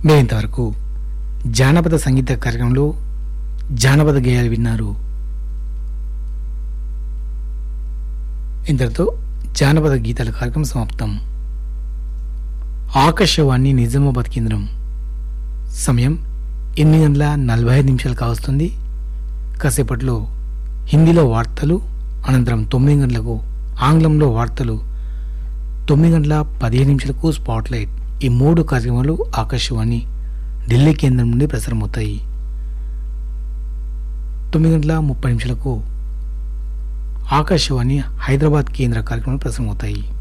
మీరు ఇంతవరకు జానపద సంగీత కార్యక్రమంలో జానపద గేయాలు విన్నారు ఇంతటితో జానపద గీతాల కార్యక్రమం సమాప్తం ఆకాశవాణి నిజామాబాద్ కేంద్రం సమయం ఎనిమిది గంటల నలభై ఐదు నిమిషాలు కావస్తుంది కాసేపట్లో హిందీలో వార్తలు అనంతరం తొమ్మిది గంటలకు ఆంగ్లంలో వార్తలు తొమ్మిది గంటల పదిహేను నిమిషాలకు స్పాట్లైట్ ఈ మూడు కార్యక్రమాలు ఆకాశవాణి ఢిల్లీ కేంద్రం నుండి ప్రసారమవుతాయి తొమ్మిది గంటల ముప్పై నిమిషాలకు ఆకాశవాణి హైదరాబాద్ కేంద్ర కార్యక్రమాలు ప్రసారమవుతాయి